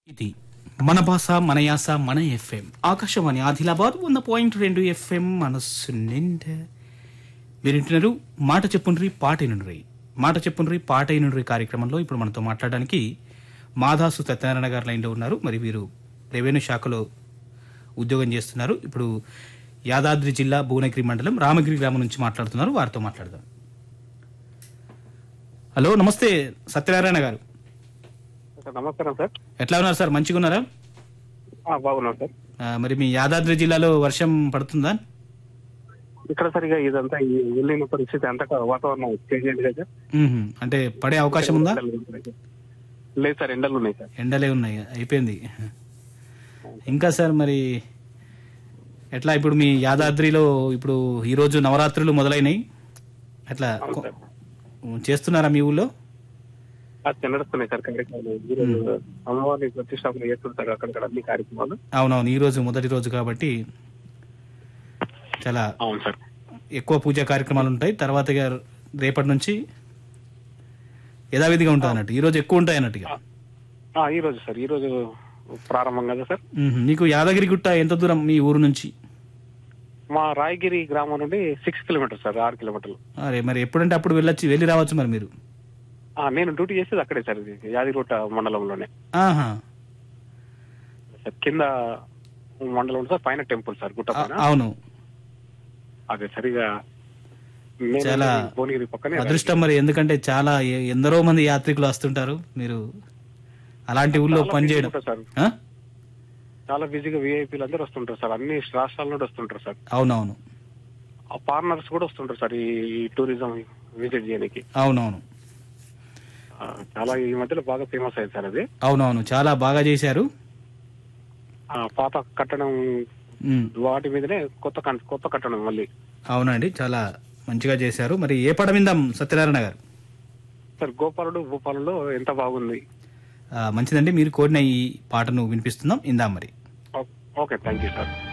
ఇది మన భాష మన యాస మన ఎఫ్ఎం ఆకాశవాణి ఆదిలాబాద్ వంద పాయింట్ రెండు ఎఫ్ఎం మనస్సు నిండా మీరు వింటున్నారు మాట చెప్పుండ్రి పాట నుండ్రి మాట చెప్పుండ్రి పాట నుండ్రి కార్యక్రమంలో ఇప్పుడు మనతో మాట్లాడడానికి మాధాసు సత్యనారాయణ గారు లైన్లో ఉన్నారు మరి వీరు రెవెన్యూ శాఖలో ఉద్యోగం చేస్తున్నారు ఇప్పుడు యాదాద్రి జిల్లా భువనగిరి మండలం రామగిరి గ్రామం నుంచి మాట్లాడుతున్నారు వారితో మాట్లాడదాం హలో నమస్తే సత్యనారాయణ గారు సార్ నమస్కారం సార్ ఎట్లా ఉన్నారు సార్ మంచిగా ఉన్నారా ఆ, బాగున్నాం సార్ ఆ, మరి మీ యాదాద్రి జిల్లాలో వర్షం పడుతుందా ఇక్కడ సరిగా ఇదంతా ఈ వెళ్ళిన పరిస్థితి అంతా వాతావరణం చేంజ్ అయింది కదా మ్మ్హ. అంటే పడే అవకాశం ఉందా ఎండలు ఉన్నాయి సార్. లేదు సార్ ఎండలు ఉన్నాయి సార్ ఎండలే ఉన్నాయి అయిపోయింది ఇంకా సార్ మరి ఎట్లా ఇప్పుడు మీ యాదాద్రిలో ఇప్పుడు ఈ రోజు నవరాత్రులు మొదలైనాయి ఎట్లా అవును సార్ చేస్తున్నారా మీ ఊళ్ళో అది నడుస్తున్నాయి సార్ కార్యక్రమాలు ఈరోజు అమ్మవారిని ప్రతిష్టాపన చేస్తుంటారు అక్కడక్కడ అన్ని కార్యక్రమాలు అవునవును ఈ రోజు మొదటి రోజు కాబట్టి చాలా అవును సార్ ఎక్కువ పూజా కార్యక్రమాలు ఉంటాయి తర్వాత ఇక రేపటి నుంచి యథావిధిగా ఉంటుంది అన్నట్టు ఈ రోజు ఎక్కువ ఉంటాయి అన్నట్టుగా ఆ, ఈ రోజు సార్ ఈ రోజు ప్రారంభం కదా సార్ మ్మ్. నీకు యాదగిరి గుట్ట ఎంత దూరం మీ ఊరు నుంచి మా రాయగిరి గ్రామం నుండి సిక్స్ కిలోమీటర్ సార్ ఆరు కిలోమీటర్లు అరే మరి ఎప్పుడంటే అప్పుడు వెళ్ళొచ్చి వెళ్ళి రావచ్చు మరి మీరు ఆ, నేను డ్యూటీ చేసేది అక్కడే సార్ ఇది యాదిగుట్ట మండలంలోనే ఆహా సార్ కింద మండలం ఉంది సార్ పైన టెంపుల్ సార్ గుట్ట ఆ- పైన అవును అదే సరిగా నేను చాలా భువనగిరి పక్కనే అదృష్టం మరి ఎందుకంటే చాలా ఎ- ఎందరో మంది యాత్రికులు వస్తుంటారు మీరు అలాంటి ఊళ్ళో చాలా పనిచేయడం busy ఉంటుంది సార్ ఆ? చాలా బిజీగా విఐపీలు అందరూ వస్తుంటారు సార్ అన్ని రాష్ట్రాల నుండి వస్తుంటారు సార్ అవునవును ఆ ఫారినర్స్ కూడా వస్తుంటారు సార్ ఈ టూరిజం విజిట్ చేయడానికి అవునవును ఆ, చాలా ఈ మధ్యలో బాగా ఫేమస్ అయింది సార్ అది అవునవును చాలా బాగా చేశారు ఆ, పాత కట్టడం మ్మ్. వాటి మీదనే కొత్త కన్- కొత్త కట్టడం మళ్ళీ అవునండి చాలా మంచిగా చేశారు మరి ఏ పడ విందాం సత్యనారాయణ గారు సార్ గోపాలుడు భూపాలలో ఎంత బాగుంది ఆ, మంచిదండి మీరు కోరిన ఈ పాటను వినిపిస్తున్నాం ఇందాం మరి ఓ- ఓకే థ్యాంక్ యూ సార్